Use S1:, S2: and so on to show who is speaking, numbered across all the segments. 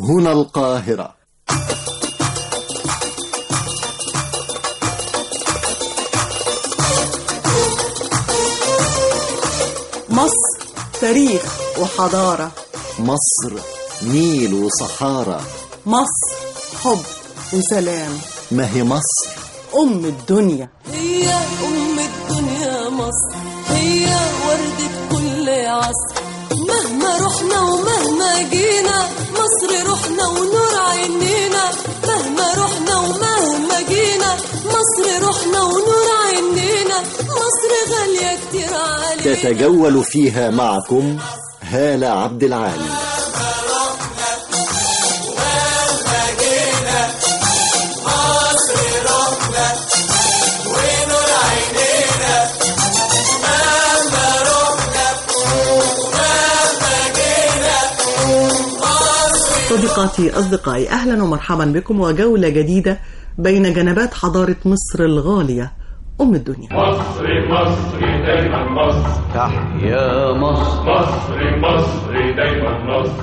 S1: هنا القاهرة
S2: مصر تاريخ وحضارة
S1: مصر نيل وصحارى
S2: مصر حب وسلام
S1: ما هي مصر
S2: أم الدنيا
S3: هي أم الدنيا مصر هي وردة كل عصر مهما رحنا ومهما جينا مصر رحنا ونور عينينا مهما رحنا ومهما جينا مصر رحنا ونور عينينا مصر غالية كتير علينا
S1: تتجول فيها معكم هالة عبد العالي
S2: صديقاتي أصدقائي أهلا ومرحبا بكم وجولة جديدة بين جنبات حضارة مصر الغالية أم الدنيا
S4: مصر مصر دايما مصر
S5: تحيا مصر
S4: مصر مصر دايما مصر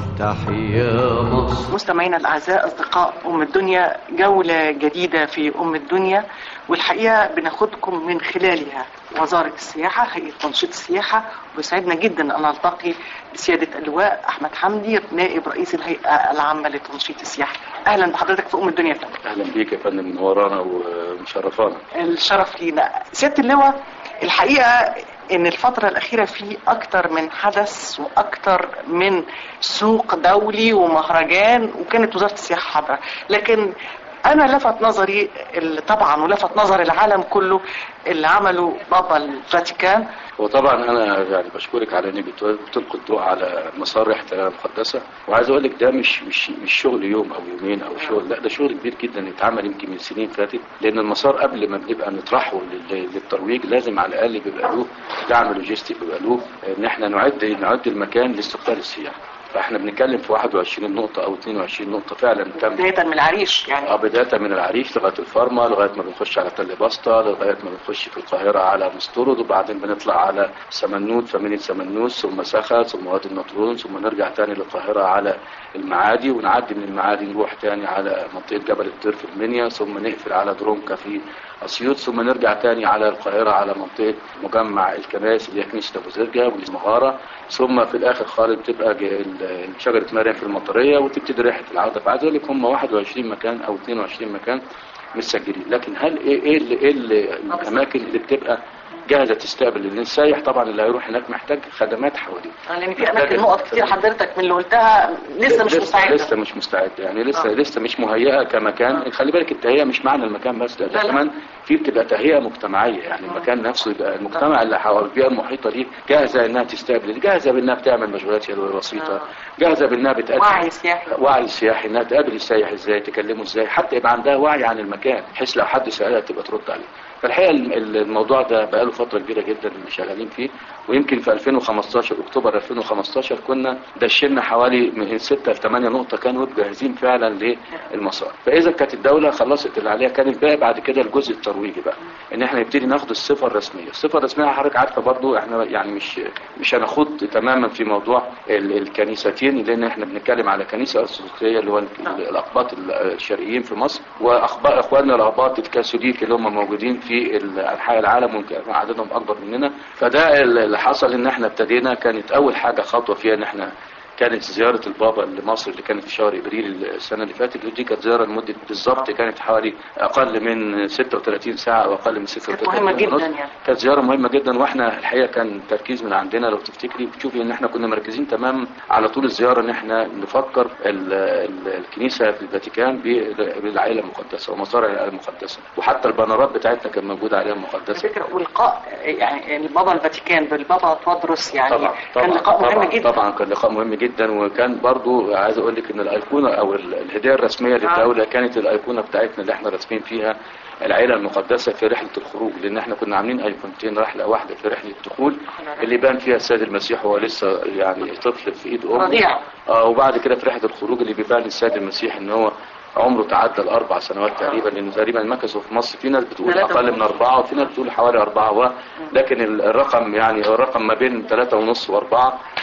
S5: تحيا مصر
S6: مستمعينا الاعزاء اصدقاء ام الدنيا جوله جديده في ام الدنيا والحقيقه بناخدكم من خلالها وزاره السياحه هيئه تنشيط السياحه ويسعدنا جدا ان نلتقي بسياده اللواء احمد حمدي نائب رئيس الهيئه العامه لتنشيط السياحه اهلا بحضرتك في ام الدنيا يا فندم
S7: اهلا بيك يا فندم منورانا ومشرفانا
S6: الشرف لينا سياده اللواء الحقيقه ان الفترة الأخيرة في أكتر من حدث وأكتر من سوق دولي ومهرجان وكانت وزارة السياحة حاضرة لكن أنا لفت نظري ال- طبعا ولفت نظر العالم كله اللي عمله بابا الفاتيكان
S7: وطبعا انا يعني بشكرك على انك بت- بتلقي الضوء على مسار رحله المقدسه وعايز اقول لك ده مش مش مش شغل يوم او يومين او شغل لا ده شغل كبير جدا اتعمل يمكن من سنين فاتت لان المسار قبل ما بنبقى نطرحه لل- للترويج لازم على الاقل بيبقى له دعم لوجستي بيبقى له ان احنا نعد نعد المكان لاستقبال السياح فاحنا بنتكلم في 21 نقطه او 22 نقطه فعلا تم
S6: بداية من العريش يعني
S7: اه بداية من العريش لغاية الفارما لغاية ما بنخش على تل بسطة لغاية ما بنخش في القاهرة على مستورد وبعدين بنطلع على سمنود فمينة سمنوس ثم سخا ثم وادي النطرون ثم نرجع تاني للقاهرة على المعادي ونعدي من المعادي نروح تاني على منطقة جبل الطير في المنيا ثم نقفل على درونكا في أسيوط ثم نرجع تاني على القاهرة على منطقة مجمع الكنائس اللي هي كنيسة أبو زرجة والمغارة ثم في الآخر خالص بتبقى ج- ال- شجرة مريم في المطرية وتبتدي رحلة العودة فعايز أقول لك هم 21 مكان أو 22 مكان مسجلين لكن هل إيه إيه اللي إيه اللي الأماكن اللي بتبقى جاهزة تستقبل لأن السايح طبعا اللي هيروح هناك محتاج خدمات حواليه
S6: لأن في أماكن نقط كتير حضرتك من اللي قلتها لسه مش مستعدة
S7: لسه مش مستعد يعني لسه
S6: آه.
S7: لسه مش مهيئه كمكان خلي بالك التهيئه مش معنى المكان بس ده,
S6: لا،
S7: ده
S6: لا.
S7: كمان في بتبقى تهيئه مجتمعيه يعني المكان نفسه يبقى المجتمع اللي حواليه البيئه المحيطه ليه جاهزه انها تستقبل جاهزه بانها بتعمل مشغولات يدويه بسيطه جاهزه بانها بتقدم
S6: وعي سياحي
S7: وعي سياحي انها تقابل السائح ازاي تكلمه ازاي حتى يبقى عندها وعي عن المكان بحيث لو حد سالها تبقى ترد عليه فالحقيقه الم- ال- الموضوع ده بقاله فتره كبيره جدا اللي شغالين فيه ويمكن في 2015 اكتوبر 2015 كنا دشنا حوالي من 6 ل 8 نقطه كانوا جاهزين فعلا للمسار فاذا كانت الدوله خلصت اللي عليها كان الباقي بعد كده الجزء الترويجي بقى ان احنا نبتدي ناخد الصفه الرسميه الصفه الرسميه حضرتك عارفه برضو احنا يعني مش مش هنخوض تماما في موضوع ال- الكنيستين لان احنا بنتكلم على كنيسه ارثوذكسيه اللي هو ال- الاقباط الشرقيين في مصر واخبار اخواننا الاقباط الكاثوليك اللي هم موجودين في ال- انحاء العالم ويمكن عددهم اكبر مننا فده اللي حصل ان احنا ابتدينا كانت اول حاجه خطوه فيها ان احنا كانت زيارة البابا لمصر اللي كانت في شهر ابريل السنة اللي فاتت ودي كانت زيارة لمدة بالظبط كانت حوالي اقل من 36 ساعة او اقل من 36
S6: مهمة جدا
S7: ونص.
S6: يعني.
S7: كانت زيارة مهمة جدا واحنا الحقيقة كان تركيز من عندنا لو تفتكري بتشوفي ان احنا كنا مركزين تمام على طول الزيارة ان احنا نفكر ال ال الكنيسة في الفاتيكان ب- بالعائلة المقدسة ومصارع العائلة المقدسة وحتى البانرات بتاعتنا كان موجودة عليها مقدسة
S6: فكرة ولقاء يعني البابا الفاتيكان بالبابا تودروس يعني
S7: طبعا
S6: كان
S7: طبعا
S6: لقاء مهم
S7: طبعا
S6: جدا
S7: طبعا كان لقاء مهم جدا وكان برضو عايز اقول لك ان الايقونه او ال- الهديه الرسميه للدوله كانت الايقونه بتاعتنا اللي احنا راسمين فيها العيله المقدسه في رحله الخروج لان احنا كنا عاملين ايقونتين رحله واحده في رحله الدخول اللي بان فيها السيد المسيح وهو لسه يعني طفل في ايد امه
S6: رضيع.
S7: اه وبعد كده في رحله الخروج اللي بيبان للسيد المسيح ان هو عمره تعدى الاربع سنوات تقريبا لانه تقريبا مكثوا في مصر في ناس بتقول
S6: ثلاثة
S7: اقل من اربعه وفي ناس بتقول حوالي اربعه و لكن ال- الرقم يعني الرقم ما بين ثلاثه ونص واربعه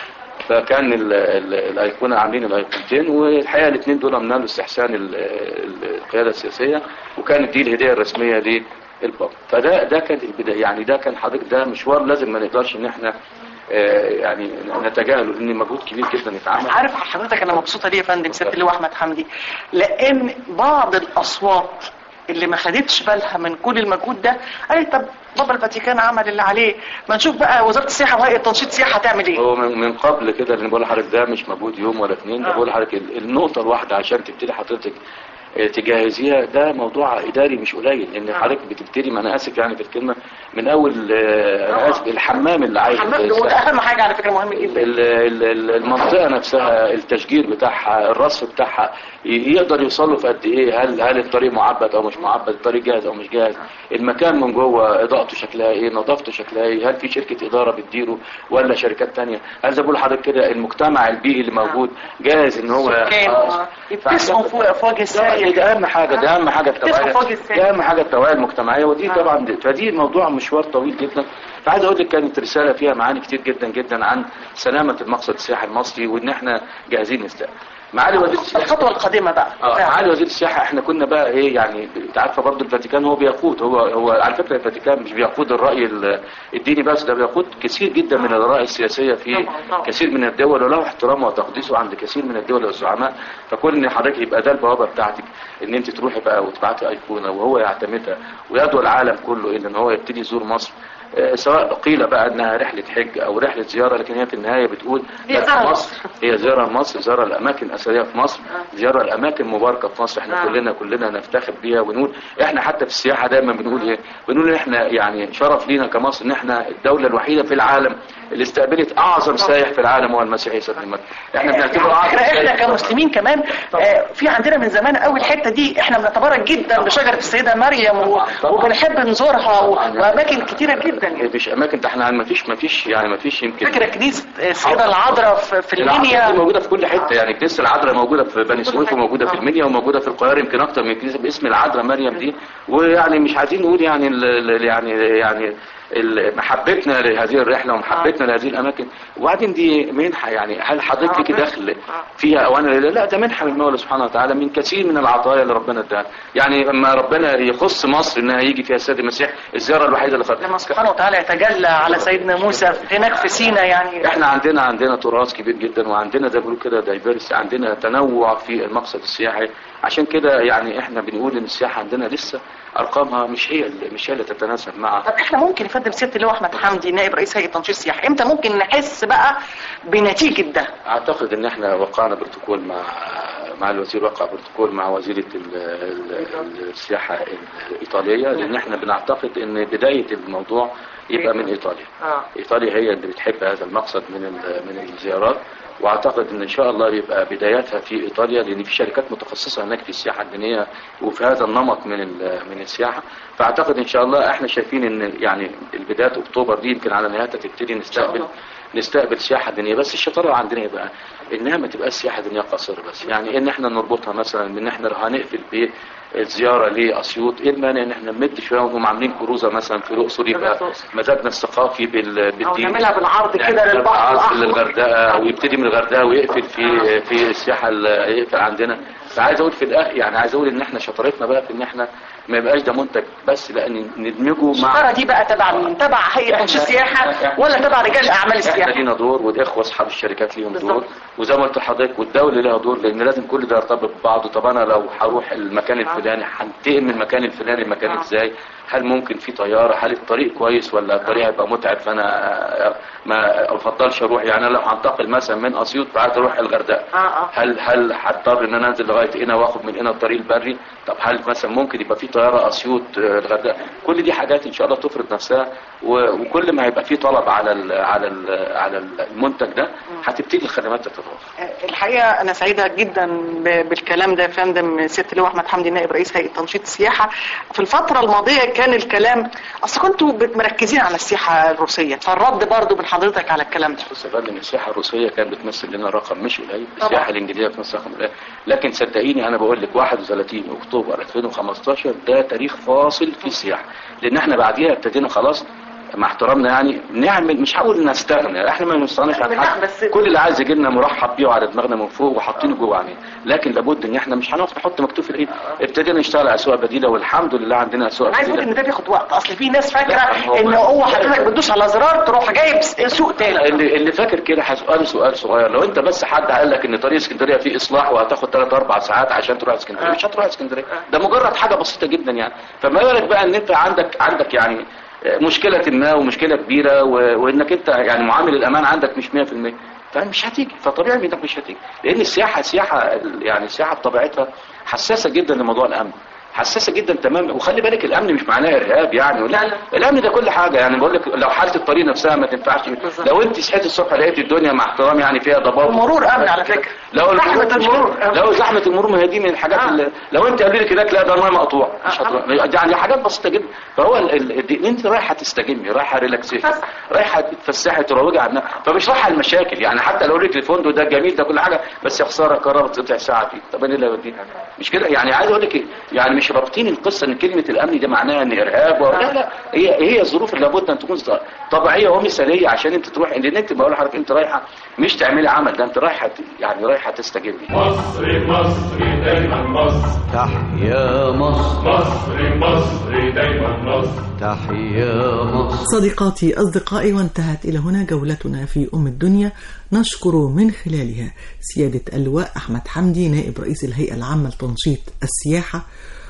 S7: فكان ال- ال- الايقونه عاملين الايقونتين والحقيقه الاثنين دول منالوا استحسان ال- ال- القياده السياسيه وكانت دي الهديه الرسميه للبابا فده ده كان البدايه يعني ده كان حضرتك ده مشوار لازم ما نقدرش ان احنا آه، يعني نتجاهله لان مجهود كبير جدا يتعمل
S6: عارف حضرتك انا مبسوطه ليه يا فندم سياده اللواء احمد حمدي لان بعض الاصوات اللي ما خدتش بالها من كل المجهود ده قالت طب بابا الفاتيكان عمل اللي عليه ما نشوف بقى وزاره السياحه وهيئه تنشيط السياحه هتعمل ايه
S7: هو من, من قبل كده اللي بقول لحضرتك ده مش مجهود يوم ولا اثنين ده
S6: آه.
S7: بقول لحضرتك ال- النقطه الواحده عشان تبتدي حضرتك آه، تجهزيها ده موضوع اداري مش قليل لان حضرتك بتبتدي ما انا اسف يعني في الكلمه من اول آه، انا اسف الحمام اللي عايز
S6: حمام وده اهم حاجه على فكره مهم جدا
S7: ال- ال- ال- المنطقه نفسها التشجير بتاعها الرصف بتاعها ي- يقدر يوصل له في قد ايه هل هل الطريق معبد او مش معبد الطريق جاهز او مش جاهز المكان من جوه اضاءته شكلها ايه نظافته شكلها ايه هل في شركه اداره بتديره ولا شركات تانية هل زي ما بقول لحضرتك كده المجتمع البيئي اللي موجود جاهز ان هو
S6: سكان
S7: آه.
S6: يبتسموا فوق في وجه
S7: ده
S6: السائل
S7: ده اهم حاجه ده اهم حاجه
S6: تفهم فوق
S7: التوعيه
S6: السن.
S7: ده اهم حاجه التوعيه المجتمعيه ودي طبعا فدي موضوع مشوار طويل جدا فعايز اقول لك كانت رساله فيها معاني كتير جدا جدا عن سلامه المقصد السياحي المصري وان احنا جاهزين نستقبل معالي وزير السياحه
S6: الخطوه القادمه بقى
S7: اه معالي وزير السياحه احنا كنا بقى ايه يعني انت عارفه برضه الفاتيكان هو بيقود هو هو على فكره الفاتيكان مش بيقود الراي ال- الديني بس ده بيقود كثير جدا من الاراء السياسيه في
S6: طبعاً، طبعاً.
S7: كثير من الدول وله احترامه وتقديسه عند كثير من الدول والزعماء فكون ان حضرتك يبقى ده البوابه بتاعتك ان انت تروحي بقى وتبعتي ايقونه وهو يعتمدها ويدعو العالم كله الى ان هو يبتدي يزور مصر آه، سواء قيل بقى انها رحله حج او رحله زياره لكن هي في النهايه بتقول
S6: هي
S7: لا،
S6: زيارة
S7: مصر هي زياره لمصر زياره الاماكن الاثريه في مصر زياره الاماكن مباركه في مصر احنا
S6: آه.
S7: كلنا كلنا نفتخر بيها ونقول احنا حتى في السياحه دايما بنقول ايه بنقول ان احنا يعني شرف لينا كمصر ان احنا الدوله الوحيده في العالم اللي استقبلت اعظم سائح في العالم هو المسيح عيسى بن مريم احنا بنعتبره اعظم
S6: احنا احنا
S7: سائح
S6: كمسلمين كمان آه، في عندنا من زمان قوي الحته دي احنا بنتبارك جدا بشجره السيده مريم و-
S7: طبعاً.
S6: وبنحب نزورها و-
S7: طبعاً.
S6: واماكن كتيره جدا يعني.
S7: مفيش اماكن ده احنا ما فيش ما فيش يعني ما فيش يمكن
S6: فاكره كنيسه السيده العذراء في في
S7: العذراء دي
S6: المنيا
S7: موجوده في كل حته يعني كنيسه العذراء موجوده في بني سويف وموجوده في المنيا وموجوده في القاهره يمكن اكتر من كنيسه باسم العذراء مريم دي ويعني مش عايزين نقول يعني ال- ال- يعني يعني ال- محبتنا لهذه الرحله ومحبتنا لهذه الاماكن وبعدين دي منحه يعني هل حضرتك ليكي دخل فيها او انا لا لا ده منحه من المولى سبحانه وتعالى من كثير من العطايا اللي ربنا اداها يعني لما ربنا يخص مصر انها يجي فيها السيد المسيح الزياره الوحيده اللي
S6: لما
S7: خدها
S6: سبحانه وتعالى يتجلى على سيدنا موسى هناك في سينا يعني
S7: احنا عندنا عندنا تراث كبير جدا وعندنا زي ما بيقولوا كده دايفيرس عندنا تنوع في المقصد السياحي عشان كده يعني احنا بنقول ان السياحه عندنا لسه ارقامها مش هي اللي مش هي اللي تتناسب مع
S6: طب احنا ممكن يفضل سياده اللواء احمد حمدي نائب رئيس هيئه تنشيط السياحه امتى ممكن نحس بقى بنتيجه ده
S7: اعتقد ان احنا وقعنا بروتوكول مع مع الوزير وقع بروتوكول مع وزيره ال- ال- السياحه الايطاليه لان احنا بنعتقد ان بدايه الموضوع يبقى من ايطاليا
S6: اه
S7: ايطاليا هي اللي بتحب هذا المقصد من ال- من الزيارات واعتقد ان ان شاء الله يبقى بداياتها في ايطاليا لان في شركات متخصصه هناك في السياحه الدينيه وفي هذا النمط من ال- من السياحه فاعتقد ان شاء الله احنا شايفين ان يعني البدايات اكتوبر دي يمكن على نهايتها تبتدي نستقبل نستقبل سياحه دينيه بس الشطاره عندنا ايه بقى انها ما تبقاش سياحه دينيه قصيره بس يعني ان احنا نربطها مثلا بان احنا هنقفل بيه الزياره لاسيوط ايه المانع ان احنا نمد شويه وهم عاملين كروزه مثلا في الاقصر يبقى مزاجنا الثقافي بال-
S6: او
S7: بالدين
S6: نعملها بالعرض كده
S7: يعني
S6: للبحر
S7: عاصل
S6: الاحمر
S7: للغردقه ويبتدي من الغردقه ويقفل في في السياحه اللي يقفل عندنا فعايز اقول في الاخر يعني عايز اقول ان احنا شطارتنا بقى في ان احنا ما يبقاش ده منتج بس لا ن- ندمجه مع
S6: الشطاره دي بقى تبع مين تبع هيئه تنشيط السياحه ولا تبع رجال اعمال
S7: احنا
S6: السياحه
S7: لينا دور والاخوه اصحاب الشركات ليهم دور
S6: بالظبط.
S7: وزي ما قلت لحضرتك والدوله ليها دور لان لازم كل ده يرتبط ببعضه طب انا لو هروح المكان الفلاني هنتقل من المكان الفلاني المكان
S6: آه.
S7: ازاي هل ممكن في طياره هل الطريق كويس ولا الطريق هيبقى متعب فانا ما افضلش اروح يعني انا لو هنتقل مثلا من اسيوط فعايز اروح الغردقه
S6: اه اه
S7: هل هل هضطر ان انا انزل لغايه هنا واخد من هنا الطريق البري طب هل مثلا ممكن يبقى في طياره اسيوط آه، الغردقه كل دي حاجات ان شاء الله تفرض نفسها و- وكل ما هيبقى في طلب على ال على ال على المنتج ده هتبتدي الخدمات تتضافر
S6: الحقيقه انا سعيده جدا ب- بالكلام ده يا فندم ست اللواء احمد حمدي نائب رئيس هيئه تنشيط السياحه في الفتره الماضيه كان الكلام اصل كنتوا بت- مركزين على السياحه الروسيه فالرد برضو من حضرتك على الكلام ده
S7: بص يا فندم السياحه الروسيه كانت بتمثل لنا رقم مش قليل
S6: طبعا.
S7: السياحه الانجليزيه بتمثل رقم قليل لكن صدقيني انا بقول لك 31 اكتوبر 2015 ده تاريخ فاصل في السياحه لان احنا بعديها ابتدينا خلاص مع احترامنا يعني نعمل مش هقول نستغنى احنا ما نستغناش عن
S6: لا،
S7: حد
S6: بس-
S7: كل اللي عايز يجي لنا مرحب بيه وعلى دماغنا من فوق وحاطينه جوه عينينا لكن لابد ان احنا مش هنقف نحط مكتوب في الايد ابتدينا نشتغل على اسواق بديله والحمد لله عندنا اسواق
S6: انا عايز اقول
S7: بديله
S6: ان ده بياخد وقت اصل في ناس فاكره
S7: لا، هو-
S6: ان هو حضرتك بتدوس على زرار تروح جايب س- سوق تاني
S7: اللي اللي فاكر كده هسأله سؤال صغير لو انت بس حد قال لك ان طريق اسكندريه فيه اصلاح وهتاخد 3 4 ساعات عشان تروح اسكندريه مش هتروح اسكندريه ده مجرد حاجه بسيطه جدا يعني فما بالك بقى ان انت عندك عندك يعني مشكله ما ومشكله كبيره و- وانك انت يعني معامل الامان عندك مش 100% فمش هتيجي فطبيعي انك مش هتيجي لان السياحه سياحه يعني السياحه بطبيعتها حساسه جدا لموضوع الامن حساسه جدا تماما وخلي بالك الامن مش معناه ارهاب يعني لا لا الامن ده كل حاجه يعني بقول لك لو حاله الطريق نفسها ما تنفعش لو انت صحيت الصبح لقيت الدنيا مع احترام يعني فيها ضباب
S6: المرور امن على فكره
S7: لو
S6: زحمة
S7: المرور
S6: المرور أمن.
S7: لو زحمه المرور ما هي دي من الحاجات
S6: آه.
S7: اللي لو انت قال لك هناك لا ده الماء مقطوع مش
S6: آه.
S7: هتروح يعني حاجات بسيطه جدا فهو ال- ال- ال- انت رايحه تستجمي رايحه ريلاكسيشن
S6: بس.
S7: رايحه تتفسحي تروجي عنها فمش رايحه المشاكل يعني حتى لو لك الفندق ده جميل ده كل حاجه بس يا خساره قررت تقطع ساعه فيه طب انا اللي اوديها مش كده يعني عايز اقول لك إيه؟ يعني مش رابطين القصه ان كلمه الامن دي معناها ان ارهاب و... لا لا هي هي الظروف اللي لابد ان تكون طبيعيه ومثاليه عشان انت تروح لان انت بقول لحضرتك انت رايحه مش تعملي عمل ده انت رايحه ت- يعني رايحه تستجمي
S4: مصر مصر دايما مصر
S5: تحيا مصر
S4: مصر مصر دايما مصر
S5: تحيا مصر
S2: صديقاتي أصدقائي وانتهت إلى هنا جولتنا في أم الدنيا نشكر من خلالها سيادة اللواء أحمد حمدي نائب رئيس الهيئة العامة لتنشيط السياحة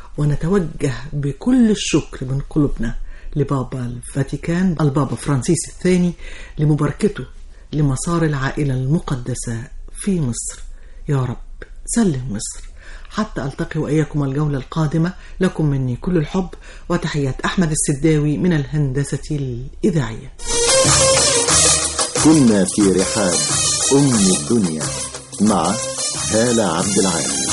S2: ونتوجه بكل الشكر من قلوبنا لبابا الفاتيكان البابا فرانسيس الثاني لمباركته لمسار العائلة المقدسة في مصر يا رب سلم مصر حتى ألتقي وإياكم الجولة القادمة لكم مني كل الحب وتحيات أحمد السداوي من الهندسة الإذاعية
S1: كنا في رحاب أم الدنيا مع هالة عبد العال